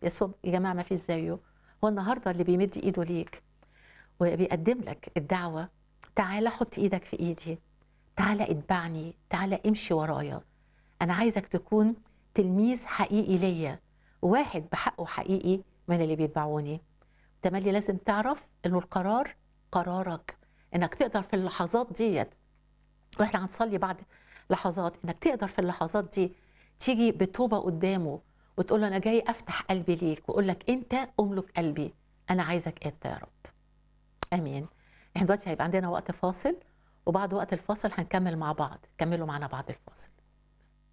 يسوع يا جماعه ما فيش زيه هو النهارده اللي بيمد ايده ليك وبيقدم لك الدعوه تعالى حط ايدك في ايدي تعالى اتبعني تعالى امشي ورايا انا عايزك تكون تلميذ حقيقي ليا واحد بحقه حقيقي من اللي بيتبعوني تملي لازم تعرف انه القرار قرارك انك تقدر في اللحظات ديت واحنا هنصلي بعد لحظات انك تقدر في اللحظات دي تيجي بتوبه قدامه وتقول له انا جاي افتح قلبي ليك واقول لك انت املك قلبي انا عايزك انت يا رب امين احنا دلوقتي هيبقى عندنا وقت فاصل وبعد وقت الفاصل هنكمل مع بعض كملوا معنا بعد الفاصل